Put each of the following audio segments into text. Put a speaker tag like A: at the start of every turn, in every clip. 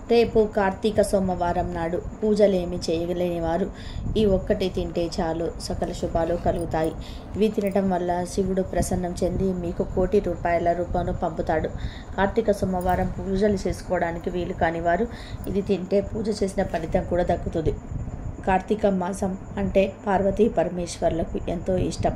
A: రేపు కార్తీక సోమవారం నాడు పూజలేమి చేయలేని వారు ఈ ఒక్కటి తింటే చాలు సకల శుభాలు కలుగుతాయి ఇవి తినటం వల్ల శివుడు ప్రసన్నం చెంది మీకు కోటి రూపాయల రూపంలో పంపుతాడు కార్తీక సోమవారం పూజలు చేసుకోవడానికి వీలు కాని వారు ఇది తింటే పూజ చేసిన ఫలితం కూడా దక్కుతుంది కార్తీక మాసం అంటే పార్వతీ పరమేశ్వర్లకు ఎంతో ఇష్టం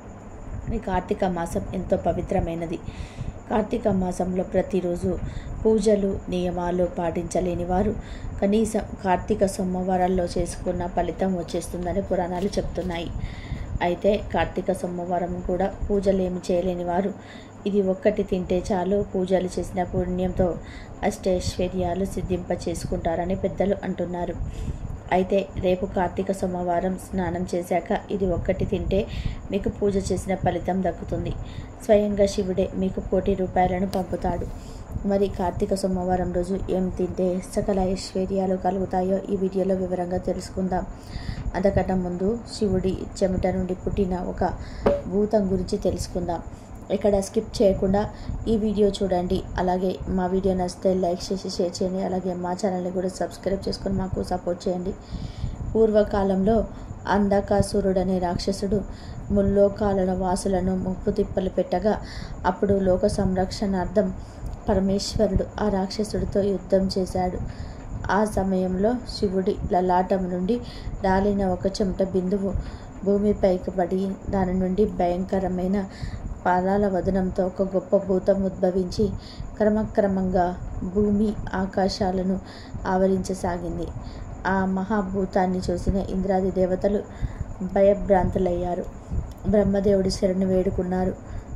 A: ఈ కార్తీక మాసం ఎంతో పవిత్రమైనది కార్తీక మాసంలో ప్రతిరోజు పూజలు నియమాలు పాటించలేని వారు కనీసం కార్తీక సోమవారాల్లో చేసుకున్న ఫలితం వచ్చేస్తుందని పురాణాలు చెప్తున్నాయి అయితే కార్తీక సోమవారం కూడా పూజలు ఏమి చేయలేని వారు ఇది ఒక్కటి తింటే చాలు పూజలు చేసిన పుణ్యంతో అష్టైశ్వర్యాలు సిద్ధింప చేసుకుంటారని పెద్దలు అంటున్నారు అయితే రేపు కార్తీక సోమవారం స్నానం చేశాక ఇది ఒక్కటి తింటే మీకు పూజ చేసిన ఫలితం దక్కుతుంది స్వయంగా శివుడే మీకు కోటి రూపాయలను పంపుతాడు మరి కార్తీక సోమవారం రోజు ఏం తింటే సకల ఐశ్వర్యాలు కలుగుతాయో ఈ వీడియోలో వివరంగా తెలుసుకుందాం అంతకన్నా ముందు శివుడి చెమట నుండి పుట్టిన ఒక భూతం గురించి తెలుసుకుందాం ఇక్కడ స్కిప్ చేయకుండా ఈ వీడియో చూడండి అలాగే మా వీడియో నచ్చితే లైక్ చేసి షేర్ చేయండి అలాగే మా ఛానల్ని కూడా సబ్స్క్రైబ్ చేసుకొని మాకు సపోర్ట్ చేయండి పూర్వకాలంలో అంధకాసురుడు అనే రాక్షసుడు ముల్లోకాలను వాసులను ముప్పు తిప్పలు పెట్టగా అప్పుడు లోక సంరక్షణార్థం పరమేశ్వరుడు ఆ రాక్షసుడితో యుద్ధం చేశాడు ఆ సమయంలో శివుడి లలాటం నుండి రాలిన ఒక చెమట బిందువు భూమిపైకి పడి దాని నుండి భయంకరమైన పాదాల వదనంతో ఒక గొప్ప భూతం ఉద్భవించి క్రమక్రమంగా భూమి ఆకాశాలను ఆవరించసాగింది ఆ మహాభూతాన్ని చూసిన ఇంద్రాది దేవతలు భయభ్రాంతులయ్యారు బ్రహ్మదేవుడి శరణు వేడుకున్నారు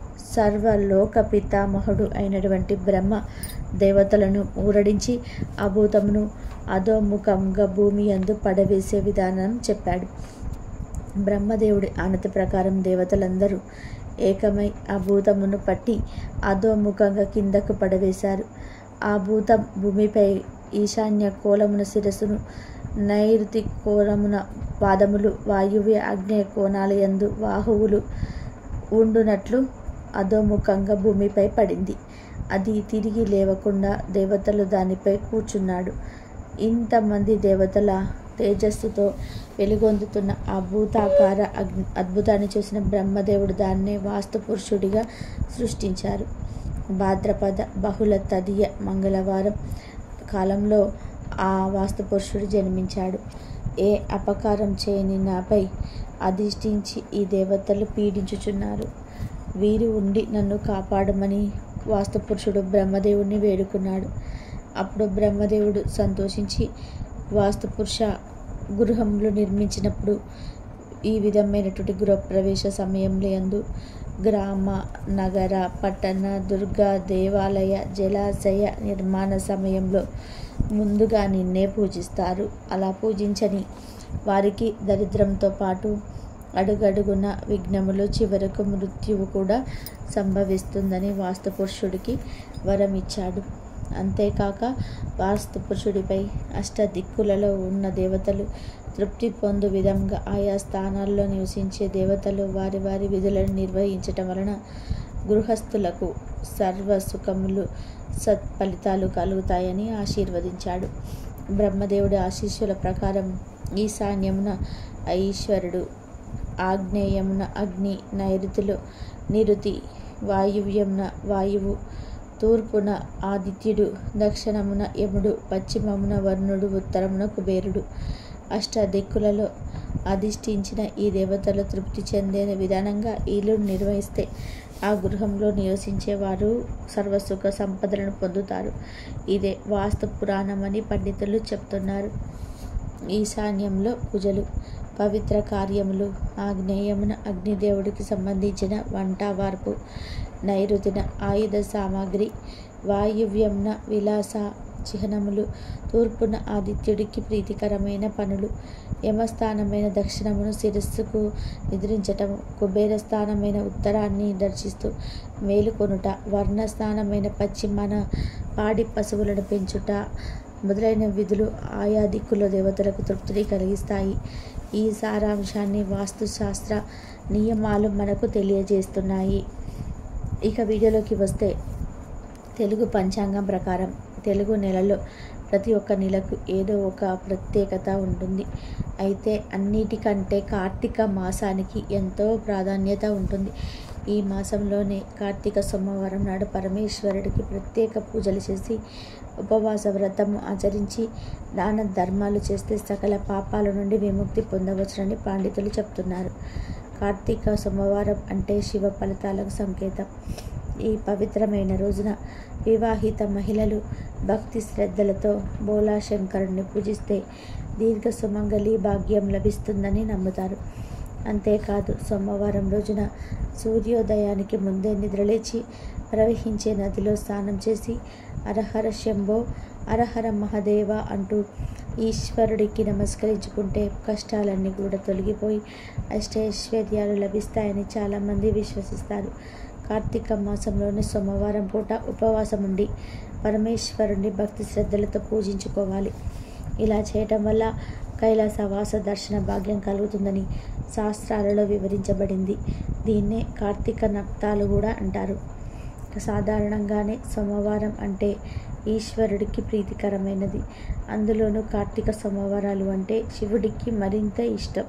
A: సర్వలోక పితామహుడు అయినటువంటి బ్రహ్మ దేవతలను ఊరడించి ఆ భూతమును అధోముఖంగా భూమి అందు పడవేసే విధానం చెప్పాడు బ్రహ్మదేవుడి ఆనతి ప్రకారం దేవతలందరూ ఏకమై ఆ భూతమును పట్టి అధోముఖంగా కిందకు పడవేశారు ఆ భూతం భూమిపై ఈశాన్య కోలమున శిరస్సును నైరుతి కోలమున పాదములు వాయువ్య ఆగ్నేయ కోణాల యందు బాహువులు ఉండునట్లు అధోముఖంగా భూమిపై పడింది అది తిరిగి లేవకుండా దేవతలు దానిపై కూర్చున్నాడు ఇంతమంది దేవతల తేజస్సుతో వెలుగొందుతున్న ఆ భూతాకార అగ్ని అద్భుతాన్ని చూసిన బ్రహ్మదేవుడు దాన్నే వాస్తు పురుషుడిగా సృష్టించారు భాద్రపద బహుళ తదియ మంగళవారం కాలంలో ఆ వాస్తు పురుషుడు జన్మించాడు ఏ అపకారం చేయని నాపై అధిష్ఠించి ఈ దేవతలు పీడించుచున్నారు వీరు ఉండి నన్ను కాపాడమని వాస్తుపురుషుడు బ్రహ్మదేవుడిని వేడుకున్నాడు అప్పుడు బ్రహ్మదేవుడు సంతోషించి వాస్తుపురుష గృహంలో నిర్మించినప్పుడు ఈ విధమైనటువంటి గృహప్రవేశ సమయంలో యందు గ్రామ నగర పట్టణ దుర్గా దేవాలయ జలాశయ నిర్మాణ సమయంలో ముందుగా నిన్నే పూజిస్తారు అలా పూజించని వారికి దరిద్రంతో పాటు అడుగడుగున విఘ్నములు చివరకు మృత్యువు కూడా సంభవిస్తుందని వాస్తుపురుషుడికి వరం ఇచ్చాడు అంతేకాక వాస్తు పురుషుడిపై అష్టదిక్కులలో ఉన్న దేవతలు తృప్తి పొందు విధంగా ఆయా స్థానాల్లో నివసించే దేవతలు వారి వారి విధులను నిర్వహించటం వలన గృహస్థులకు సర్వ సుఖములు సత్ఫలితాలు కలుగుతాయని ఆశీర్వదించాడు బ్రహ్మదేవుడి ఆశీస్సుల ప్రకారం ఈశాన్యమున ఈశ్వరుడు ఆగ్నేయమున అగ్ని నైరుతిలో నిరుతి వాయువ్యమున వాయువు తూర్పున ఆదిత్యుడు దక్షిణమున యముడు పశ్చిమమున వర్ణుడు ఉత్తరమున కుబేరుడు అష్టదిక్కులలో అధిష్ఠించిన ఈ దేవతలు తృప్తి చెందే విధానంగా ఇల్లు నిర్వహిస్తే ఆ గృహంలో నివసించే వారు సర్వసుఖ సంపదలను పొందుతారు ఇదే వాస్తు పురాణం అని పండితులు చెప్తున్నారు ఈశాన్యంలో పూజలు పవిత్ర కార్యములు ఆగ్నేయమున అగ్నిదేవుడికి సంబంధించిన వంట వార్పు నైరుతిన ఆయుధ సామాగ్రి వాయువ్యంన విలాస చిహ్నములు తూర్పున ఆదిత్యుడికి ప్రీతికరమైన పనులు యమస్థానమైన దక్షిణమును శిరస్సుకు నిద్రించటము కుబేర స్థానమైన ఉత్తరాన్ని దర్శిస్తూ మేలుకొనుట వర్ణస్థానమైన పశ్చిమన పాడి పశువులను పెంచుట మొదలైన విధులు ఆయా దిక్కుల దేవతలకు తృప్తిని కలిగిస్తాయి ఈ సారాంశాన్ని వాస్తుశాస్త్ర నియమాలు మనకు తెలియజేస్తున్నాయి ఇక వీడియోలోకి వస్తే తెలుగు పంచాంగం ప్రకారం తెలుగు నెలలో ప్రతి ఒక్క నెలకు ఏదో ఒక ప్రత్యేకత ఉంటుంది అయితే అన్నిటికంటే కార్తీక మాసానికి ఎంతో ప్రాధాన్యత ఉంటుంది ఈ మాసంలోనే కార్తీక సోమవారం నాడు పరమేశ్వరుడికి ప్రత్యేక పూజలు చేసి ఉపవాస వ్రతము ఆచరించి దాన ధర్మాలు చేస్తే సకల పాపాల నుండి విముక్తి పొందవచ్చునని పండితులు చెప్తున్నారు కార్తీక సోమవారం అంటే శివ ఫలితాలకు సంకేతం ఈ పవిత్రమైన రోజున వివాహిత మహిళలు భక్తి శ్రద్ధలతో బోలా శంకరుణ్ణి పూజిస్తే దీర్ఘ సుమంగళి భాగ్యం లభిస్తుందని నమ్ముతారు అంతేకాదు సోమవారం రోజున సూర్యోదయానికి ముందే నిద్రలేచి ప్రవహించే నదిలో స్నానం చేసి అరహర శంభో అరహర మహదేవ అంటూ ఈశ్వరుడికి నమస్కరించుకుంటే కష్టాలన్నీ కూడా తొలగిపోయి అష్టైశ్వర్యాలు లభిస్తాయని చాలామంది విశ్వసిస్తారు కార్తీక మాసంలోని సోమవారం పూట ఉపవాసం ఉండి పరమేశ్వరుణ్ణి భక్తి శ్రద్ధలతో పూజించుకోవాలి ఇలా చేయటం వల్ల కైలాసవాస దర్శన భాగ్యం కలుగుతుందని శాస్త్రాలలో వివరించబడింది దీన్నే కార్తీక నక్తాలు కూడా అంటారు సాధారణంగానే సోమవారం అంటే ఈశ్వరుడికి ప్రీతికరమైనది అందులోనూ కార్తీక సోమవారాలు అంటే శివుడికి మరింత ఇష్టం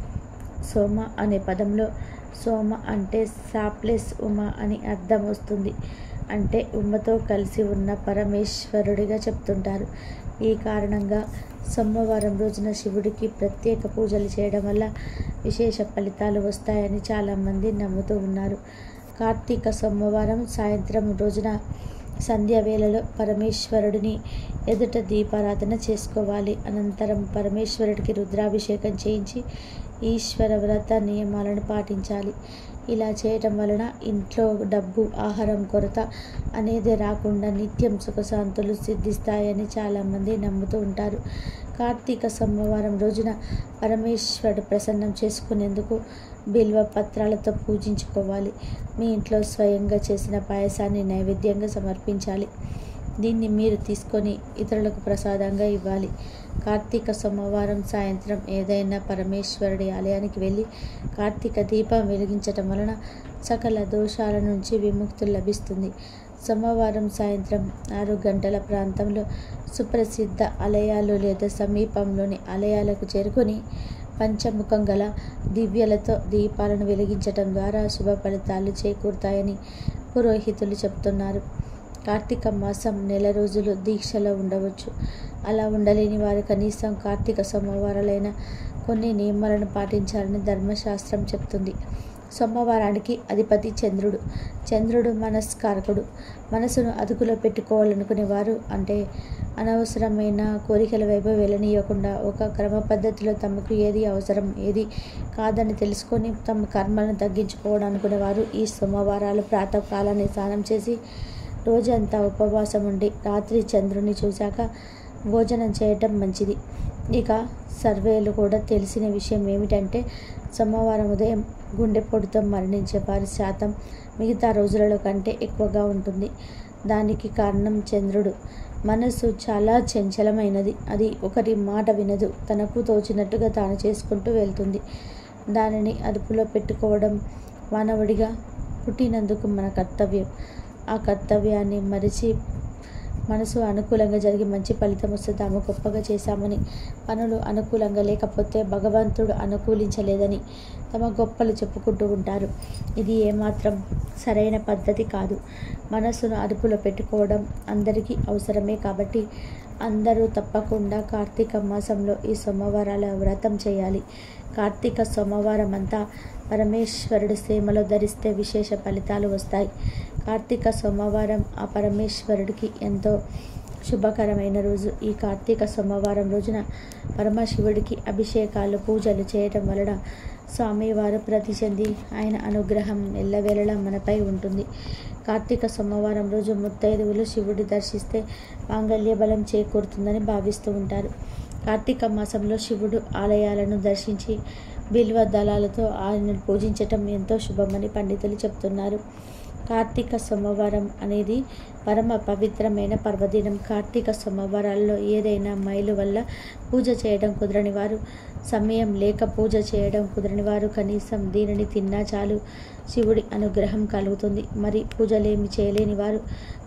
A: సోమ అనే పదంలో సోమ అంటే సాప్లెస్ ఉమ అని అర్థం వస్తుంది అంటే ఉమ్మతో కలిసి ఉన్న పరమేశ్వరుడిగా చెప్తుంటారు ఈ కారణంగా సోమవారం రోజున శివుడికి ప్రత్యేక పూజలు చేయడం వల్ల విశేష ఫలితాలు వస్తాయని చాలామంది నమ్ముతూ ఉన్నారు కార్తీక సోమవారం సాయంత్రం రోజున సంధ్య వేళలో పరమేశ్వరుడిని ఎదుట దీపారాధన చేసుకోవాలి అనంతరం పరమేశ్వరుడికి రుద్రాభిషేకం చేయించి ఈశ్వర వ్రత నియమాలను పాటించాలి ఇలా చేయటం వలన ఇంట్లో డబ్బు ఆహారం కొరత అనేది రాకుండా నిత్యం సుఖశాంతులు సిద్ధిస్తాయని చాలామంది నమ్ముతూ ఉంటారు కార్తీక సోమవారం రోజున పరమేశ్వరుడు ప్రసన్నం చేసుకునేందుకు బిల్వ పత్రాలతో పూజించుకోవాలి మీ ఇంట్లో స్వయంగా చేసిన పాయసాన్ని నైవేద్యంగా సమర్పించాలి దీన్ని మీరు తీసుకొని ఇతరులకు ప్రసాదంగా ఇవ్వాలి కార్తీక సోమవారం సాయంత్రం ఏదైనా పరమేశ్వరుడి ఆలయానికి వెళ్ళి కార్తీక దీపం వెలిగించటం వలన సకల దోషాల నుంచి విముక్తి లభిస్తుంది సోమవారం సాయంత్రం ఆరు గంటల ప్రాంతంలో సుప్రసిద్ధ ఆలయాలు లేదా సమీపంలోని ఆలయాలకు చేరుకొని పంచముఖం గల దివ్యలతో దీపాలను వెలిగించటం ద్వారా శుభ ఫలితాలు చేకూరుతాయని పురోహితులు చెప్తున్నారు కార్తీక మాసం నెల రోజులు దీక్షలో ఉండవచ్చు అలా ఉండలేని వారు కనీసం కార్తీక సోమవారాలైన కొన్ని నియమాలను పాటించాలని ధర్మశాస్త్రం చెప్తుంది సోమవారానికి అధిపతి చంద్రుడు చంద్రుడు మనస్కారకుడు మనసును అదుపులో పెట్టుకోవాలనుకునే వారు అంటే అనవసరమైన కోరికల వైపు వెళ్ళనీయకుండా ఒక క్రమ పద్ధతిలో తమకు ఏది అవసరం ఏది కాదని తెలుసుకొని తమ కర్మలను తగ్గించుకోవడం వారు ఈ సోమవారాలు ప్రాతకాలాన్ని స్నానం చేసి రోజంతా ఉపవాసం ఉండి రాత్రి చంద్రుని చూశాక భోజనం చేయటం మంచిది ఇక సర్వేలు కూడా తెలిసిన విషయం ఏమిటంటే సోమవారం ఉదయం గుండెపోటుతో మరణించే వారి శాతం మిగతా రోజులలో కంటే ఎక్కువగా ఉంటుంది దానికి కారణం చంద్రుడు మనసు చాలా చంచలమైనది అది ఒకరి మాట వినదు తనకు తోచినట్టుగా తాను చేసుకుంటూ వెళ్తుంది దానిని అదుపులో పెట్టుకోవడం మానవుడిగా పుట్టినందుకు మన కర్తవ్యం ఆ కర్తవ్యాన్ని మరిచి మనసు అనుకూలంగా జరిగి మంచి ఫలితం వస్తే తాము గొప్పగా చేశామని పనులు అనుకూలంగా లేకపోతే భగవంతుడు అనుకూలించలేదని తమ గొప్పలు చెప్పుకుంటూ ఉంటారు ఇది ఏమాత్రం సరైన పద్ధతి కాదు మనసును అదుపులో పెట్టుకోవడం అందరికీ అవసరమే కాబట్టి అందరూ తప్పకుండా కార్తీక మాసంలో ఈ సోమవారాల వ్రతం చేయాలి కార్తీక సోమవారం అంతా పరమేశ్వరుడి సేమలో ధరిస్తే విశేష ఫలితాలు వస్తాయి కార్తీక సోమవారం ఆ పరమేశ్వరుడికి ఎంతో శుభకరమైన రోజు ఈ కార్తీక సోమవారం రోజున పరమశివుడికి అభిషేకాలు పూజలు చేయటం వలన స్వామివారు ప్రతి చెంది ఆయన అనుగ్రహం ఎల్లవేళలా మనపై ఉంటుంది కార్తీక సోమవారం రోజు ముత్తైదువులు శివుడి దర్శిస్తే మాంగళ్య బలం చేకూరుతుందని భావిస్తూ ఉంటారు కార్తీక మాసంలో శివుడు ఆలయాలను దర్శించి బిల్వ దళాలతో ఆయనను పూజించటం ఎంతో శుభమని పండితులు చెప్తున్నారు కార్తీక సోమవారం అనేది పరమ పవిత్రమైన పర్వదినం కార్తీక సోమవారాల్లో ఏదైనా మైలు వల్ల పూజ చేయడం కుదరని వారు సమయం లేక పూజ చేయడం కుదరని వారు కనీసం దీనిని తిన్నా చాలు శివుడి అనుగ్రహం కలుగుతుంది మరి పూజలేమి చేయలేని వారు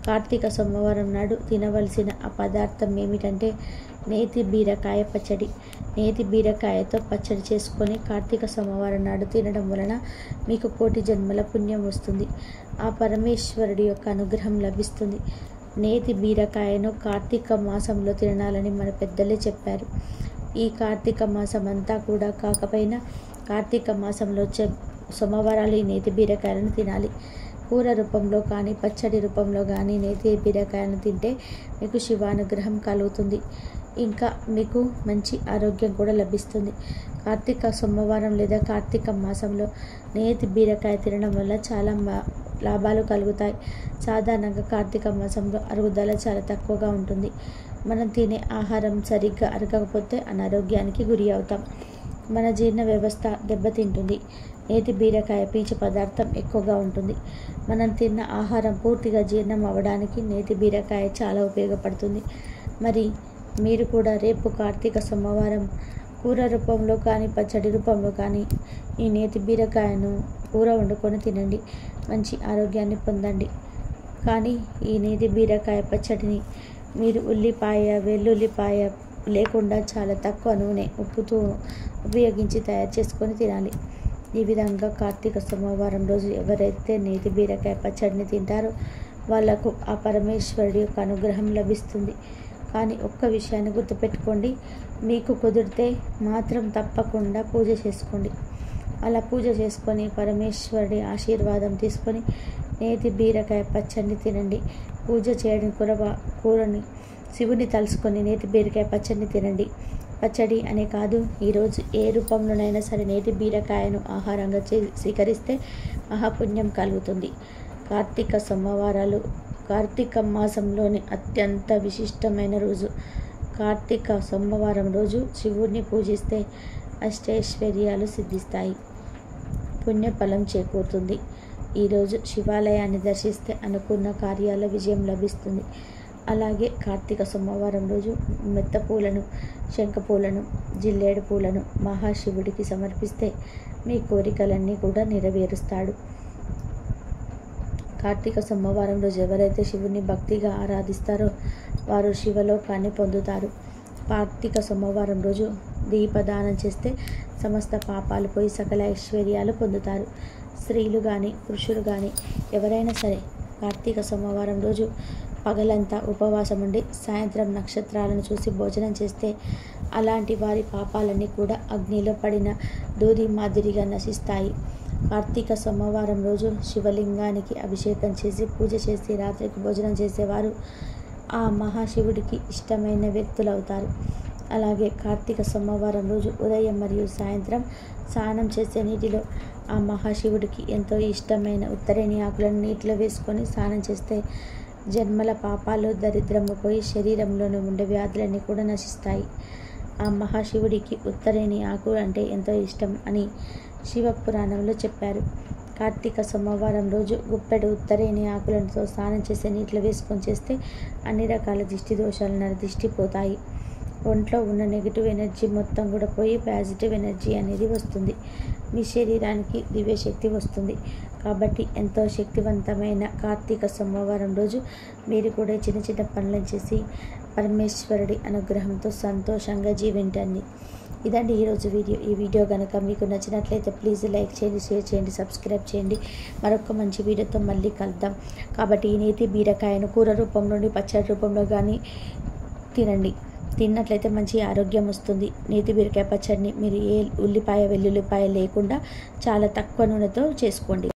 A: కార్తీక సోమవారం నాడు తినవలసిన ఆ పదార్థం ఏమిటంటే నేతి బీరకాయ పచ్చడి నేతి బీరకాయతో పచ్చడి చేసుకొని కార్తీక సోమవారం నాడు తినడం వలన మీకు కోటి జన్మల పుణ్యం వస్తుంది ఆ పరమేశ్వరుడి యొక్క అనుగ్రహం లభిస్తుంది నేతి బీరకాయను కార్తీక మాసంలో తినాలని మన పెద్దలే చెప్పారు ఈ కార్తీక మాసం అంతా కూడా కాకపోయినా కార్తీక మాసంలో వచ్చే సోమవారాలు ఈ నేతి బీరకాయలను తినాలి కూర రూపంలో కానీ పచ్చడి రూపంలో కానీ నేతి బీరకాయను తింటే మీకు శివానుగ్రహం కలుగుతుంది ఇంకా మీకు మంచి ఆరోగ్యం కూడా లభిస్తుంది కార్తీక సోమవారం లేదా కార్తీక మాసంలో నేతి బీరకాయ తినడం వల్ల చాలా మా- లాభాలు కలుగుతాయి సాధారణంగా కార్తీక మాసంలో అరుగుదల చాలా తక్కువగా ఉంటుంది మనం తినే ఆహారం సరిగ్గా అరగకపోతే అనారోగ్యానికి గురి అవుతాం మన జీర్ణ వ్యవస్థ దెబ్బతింటుంది నేతి బీరకాయ పీచు పదార్థం ఎక్కువగా ఉంటుంది మనం తిన్న ఆహారం పూర్తిగా జీర్ణం అవ్వడానికి నేతి బీరకాయ చాలా ఉపయోగపడుతుంది మరి మీరు కూడా రేపు కార్తీక సోమవారం కూర రూపంలో కానీ పచ్చడి రూపంలో కానీ ఈ నేతి బీరకాయను కూర వండుకొని తినండి మంచి ఆరోగ్యాన్ని పొందండి కానీ ఈ నేతి బీరకాయ పచ్చడిని మీరు ఉల్లిపాయ వెల్లుల్లిపాయ లేకుండా చాలా తక్కువ నూనె ఉప్పుతో ఉపయోగించి తయారు చేసుకొని తినాలి ఈ విధంగా కార్తీక సోమవారం రోజు ఎవరైతే నేతి బీరకాయ పచ్చడిని తింటారో వాళ్ళకు ఆ పరమేశ్వరుడి యొక్క అనుగ్రహం లభిస్తుంది కానీ ఒక్క విషయాన్ని గుర్తుపెట్టుకోండి మీకు కుదిరితే మాత్రం తప్పకుండా పూజ చేసుకోండి అలా పూజ చేసుకొని పరమేశ్వరుడి ఆశీర్వాదం తీసుకొని నేతి బీరకాయ పచ్చడిని తినండి పూజ చేయడం కూర కూరని శివుని తలుసుకొని నేతి బీరకాయ పచ్చడిని తినండి పచ్చడి అనే కాదు ఈరోజు ఏ రూపంలోనైనా సరే నేతి బీరకాయను ఆహారంగా చే స్వీకరిస్తే మహాపుణ్యం కలుగుతుంది కార్తీక సోమవారాలు కార్తీక మాసంలోని అత్యంత విశిష్టమైన రోజు కార్తీక సోమవారం రోజు శివుడిని పూజిస్తే అష్టైశ్వర్యాలు సిద్ధిస్తాయి పుణ్యఫలం చేకూరుతుంది ఈరోజు శివాలయాన్ని దర్శిస్తే అనుకున్న కార్యాల విజయం లభిస్తుంది అలాగే కార్తీక సోమవారం రోజు మెత్త పూలను శంఖ పూలను జిల్లేడు పూలను మహాశివుడికి సమర్పిస్తే మీ కోరికలన్నీ కూడా నెరవేరుస్తాడు కార్తీక సోమవారం రోజు ఎవరైతే శివుని భక్తిగా ఆరాధిస్తారో వారు శివలోకాన్ని పొందుతారు కార్తీక సోమవారం రోజు దీపదానం చేస్తే సమస్త పాపాలు పోయి సకల ఐశ్వర్యాలు పొందుతారు స్త్రీలు కానీ పురుషులు కానీ ఎవరైనా సరే కార్తీక సోమవారం రోజు పగలంతా ఉపవాసం ఉండి సాయంత్రం నక్షత్రాలను చూసి భోజనం చేస్తే అలాంటి వారి పాపాలన్నీ కూడా అగ్నిలో పడిన దూది మాదిరిగా నశిస్తాయి కార్తీక సోమవారం రోజు శివలింగానికి అభిషేకం చేసి పూజ చేసి రాత్రికి భోజనం చేసేవారు ఆ మహాశివుడికి ఇష్టమైన వ్యక్తులు అవుతారు అలాగే కార్తీక సోమవారం రోజు ఉదయం మరియు సాయంత్రం స్నానం చేసే నీటిలో ఆ మహాశివుడికి ఎంతో ఇష్టమైన ఉత్తరేణి ఆకులను నీటిలో వేసుకొని స్నానం చేస్తే జన్మల పాపాలు దరిద్రము పోయి శరీరంలోనే ఉండే వ్యాధులన్నీ కూడా నశిస్తాయి ఆ మహాశివుడికి ఉత్తరేణి ఆకు అంటే ఎంతో ఇష్టం అని శివ పురాణంలో చెప్పారు కార్తీక సోమవారం రోజు గుప్పెడు ఉత్తరేణి ఆకులతో స్నానం చేసే నీటిలో వేసుకొని చేస్తే అన్ని రకాల దిష్టి దోషాలు నరదిష్టి పోతాయి ఒంట్లో ఉన్న నెగిటివ్ ఎనర్జీ మొత్తం కూడా పోయి పాజిటివ్ ఎనర్జీ అనేది వస్తుంది మీ శరీరానికి దివ్యశక్తి వస్తుంది కాబట్టి ఎంతో శక్తివంతమైన కార్తీక సోమవారం రోజు మీరు కూడా చిన్న చిన్న పనులను చేసి పరమేశ్వరుడి అనుగ్రహంతో సంతోషంగా జీవించండి ఇదండి ఈరోజు వీడియో ఈ వీడియో కనుక మీకు నచ్చినట్లయితే ప్లీజ్ లైక్ చేయండి షేర్ చేయండి సబ్స్క్రైబ్ చేయండి మరొక మంచి వీడియోతో మళ్ళీ కలుద్దాం కాబట్టి ఈ నేతి బీరకాయను కూర రూపంలోని పచ్చడి రూపంలో కానీ తినండి తిన్నట్లయితే మంచి ఆరోగ్యం వస్తుంది నేతి బీరకాయ పచ్చడిని మీరు ఏ ఉల్లిపాయ వెల్లుల్లిపాయ లేకుండా చాలా తక్కువ నూనెతో చేసుకోండి